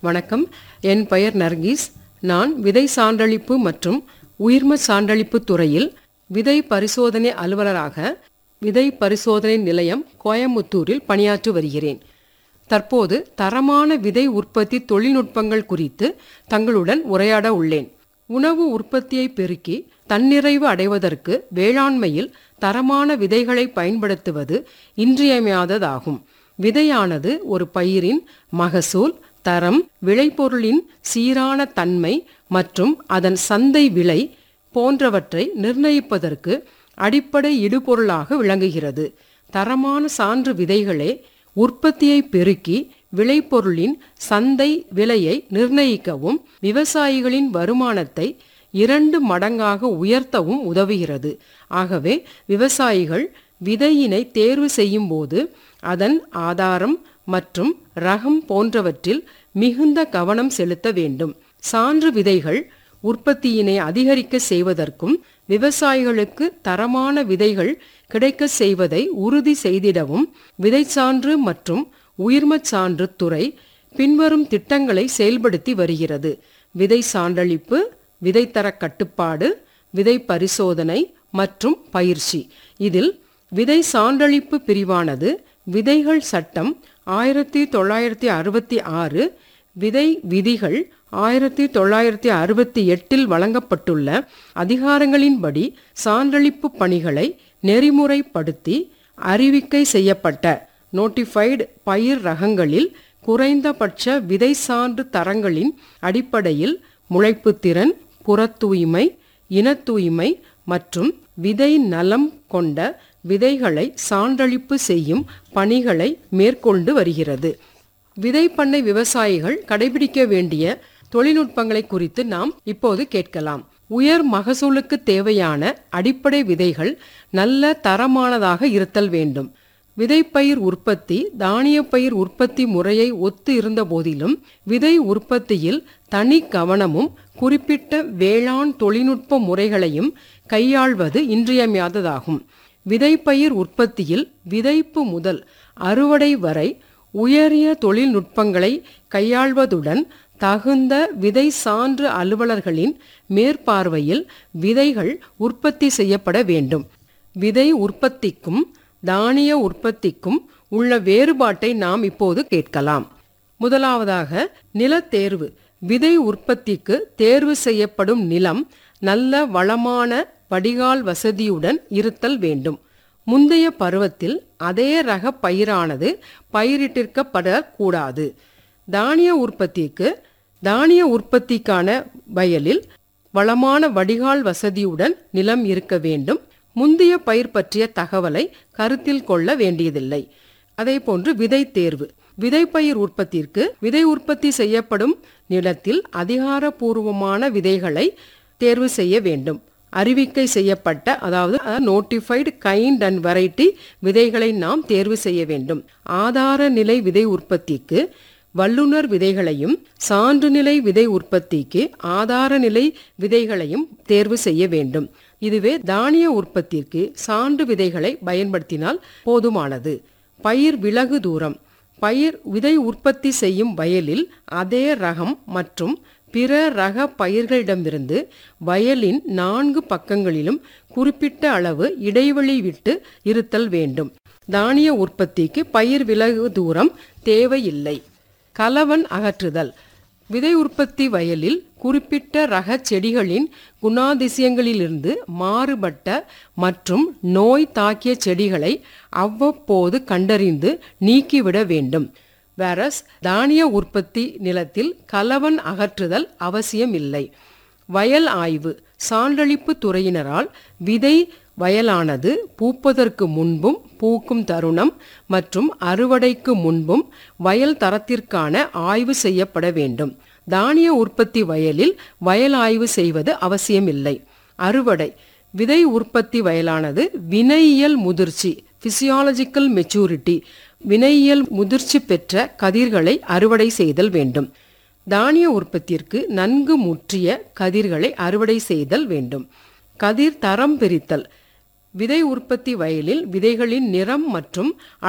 வணக்கம் என் பெயர் நர்கீஸ் நான் விதை சான்றளிப்பு மற்றும் உயிர்ம சான்றளிப்பு துறையில் விதை பரிசோதனை அலுவலராக விதை பரிசோதனை நிலையம் கோயமுத்தூரில் பணியாற்றி வருகிறேன் தற்போது தரமான விதை உற்பத்தி தொழில்நுட்பங்கள் குறித்து தங்களுடன் உரையாட உள்ளேன் உணவு உற்பத்தியை பெருக்கி தன்னிறைவு அடைவதற்கு வேளாண்மையில் தரமான விதைகளை பயன்படுத்துவது இன்றியமையாததாகும் விதையானது ஒரு பயிரின் மகசூல் தரம் விளைபொருளின் சீரான தன்மை மற்றும் அதன் சந்தை விலை போன்றவற்றை நிர்ணயிப்பதற்கு அடிப்படை இடுபொருளாக விளங்குகிறது தரமான சான்று விதைகளே உற்பத்தியை பெருக்கி விளைபொருளின் சந்தை விலையை நிர்ணயிக்கவும் விவசாயிகளின் வருமானத்தை இரண்டு மடங்காக உயர்த்தவும் உதவுகிறது ஆகவே விவசாயிகள் விதையினை தேர்வு செய்யும் போது அதன் ஆதாரம் மற்றும் ரகம் போன்றவற்றில் மிகுந்த கவனம் செலுத்த வேண்டும் சான்று விதைகள் உற்பத்தியினை அதிகரிக்க செய்வதற்கும் விவசாயிகளுக்கு தரமான விதைகள் கிடைக்க செய்வதை உறுதி செய்திடவும் விதைச்சான்று மற்றும் உயிர்மச் சான்று துறை பின்வரும் திட்டங்களை செயல்படுத்தி வருகிறது விதை சான்றளிப்பு விதைத்தர கட்டுப்பாடு விதை பரிசோதனை மற்றும் பயிற்சி இதில் விதை சான்றளிப்பு பிரிவானது விதைகள் சட்டம் ஆயிரத்தி தொள்ளாயிரத்தி அறுபத்தி ஆறு விதை விதிகள் ஆயிரத்தி தொள்ளாயிரத்தி அறுபத்தி எட்டில் வழங்கப்பட்டுள்ள அதிகாரங்களின்படி சான்றளிப்பு பணிகளை நெறிமுறைப்படுத்தி அறிவிக்கை செய்யப்பட்ட நோட்டிஃபைடு பயிர் ரகங்களில் குறைந்தபட்ச விதை சான்று தரங்களின் அடிப்படையில் முளைப்புத்திறன் புறத்தூய்மை இனத்தூய்மை மற்றும் விதை நலம் கொண்ட விதைகளை சான்றளிப்பு செய்யும் பணிகளை மேற்கொண்டு வருகிறது விதைப்பண்ணை விவசாயிகள் கடைபிடிக்க வேண்டிய தொழில்நுட்பங்களை குறித்து நாம் இப்போது கேட்கலாம் உயர் மகசூலுக்கு தேவையான அடிப்படை விதைகள் நல்ல தரமானதாக இருத்தல் வேண்டும் விதைப்பயிர் உற்பத்தி தானியப்பயிர் உற்பத்தி முறையை ஒத்து இருந்த போதிலும் விதை உற்பத்தியில் தனி கவனமும் குறிப்பிட்ட வேளாண் தொழில்நுட்ப முறைகளையும் கையாள்வது இன்றியமையாததாகும் விதைப்பயிர் உற்பத்தியில் விதைப்பு முதல் அறுவடை வரை உயரிய தொழில்நுட்பங்களை கையாள்வதுடன் தகுந்த விதை சான்று அலுவலர்களின் மேற்பார்வையில் விதைகள் உற்பத்தி செய்யப்பட வேண்டும் விதை உற்பத்திக்கும் தானிய உற்பத்திக்கும் உள்ள வேறுபாட்டை நாம் இப்போது கேட்கலாம் முதலாவதாக நிலத்தேர்வு விதை உற்பத்திக்கு தேர்வு செய்யப்படும் நிலம் நல்ல வளமான வடிகால் வசதியுடன் இருத்தல் வேண்டும் முந்தைய பருவத்தில் அதே ரக பயிரானது பயிரிட்டிருக்கப்படக்கூடாது தானிய உற்பத்திக்கு தானிய உற்பத்திக்கான வயலில் வளமான வடிகால் வசதியுடன் நிலம் இருக்க வேண்டும் முந்தைய பயிர் பற்றிய தகவலை கருத்தில் கொள்ள வேண்டியதில்லை அதே போன்று விதை தேர்வு விதைப்பயிர் உற்பத்திற்கு விதை உற்பத்தி செய்யப்படும் நிலத்தில் அதிகாரப்பூர்வமான விதைகளை தேர்வு செய்ய வேண்டும் அறிவிக்கை செய்யப்பட்ட அதாவது நோட்டிஃபைடு கைண்ட் அண்ட் வெரைட்டி விதைகளை நாம் தேர்வு செய்ய வேண்டும் ஆதார நிலை விதை உற்பத்திக்கு வல்லுநர் விதைகளையும் சான்றுநிலை விதை உற்பத்திக்கு ஆதார நிலை விதைகளையும் தேர்வு செய்ய வேண்டும் இதுவே தானிய உற்பத்திற்கு சான்று விதைகளை பயன்படுத்தினால் போதுமானது பயிர் விலகு தூரம் பயிர் விதை உற்பத்தி செய்யும் வயலில் அதே ரகம் மற்றும் பிற ரக பயிர்களிடமிருந்து வயலின் நான்கு பக்கங்களிலும் குறிப்பிட்ட அளவு இடைவெளி விட்டு இருத்தல் வேண்டும் தானிய உற்பத்திக்கு பயிர் விலகு தூரம் தேவையில்லை கலவன் அகற்றுதல் விதை உற்பத்தி வயலில் குறிப்பிட்ட ரக செடிகளின் குணாதிசயங்களிலிருந்து மாறுபட்ட மற்றும் நோய் தாக்கிய செடிகளை அவ்வப்போது கண்டறிந்து நீக்கிவிட வேண்டும் வேரஸ் தானிய உற்பத்தி நிலத்தில் கலவன் அகற்றுதல் அவசியமில்லை வயல் ஆய்வு சான்றளிப்பு துறையினரால் விதை வயலானது பூப்பதற்கு முன்பும் பூக்கும் தருணம் மற்றும் அறுவடைக்கு முன்பும் வயல் தரத்திற்கான ஆய்வு செய்யப்பட வேண்டும் தானிய உற்பத்தி வயலில் வயல் ஆய்வு செய்வது அவசியமில்லை அறுவடை விதை உற்பத்தி வயலானது வினையியல் முதிர்ச்சி பிசியாலஜிக்கல் மெச்சூரிட்டி வினையியல் முதிர்ச்சி பெற்ற கதிர்களை அறுவடை செய்தல் வேண்டும் தானிய உற்பத்திற்கு நன்கு முற்றிய கதிர்களை அறுவடை செய்தல் வேண்டும் கதிர் தரம் பிரித்தல் விதை உற்பத்தி வயலில் விதைகளின் நிறம் மற்றும்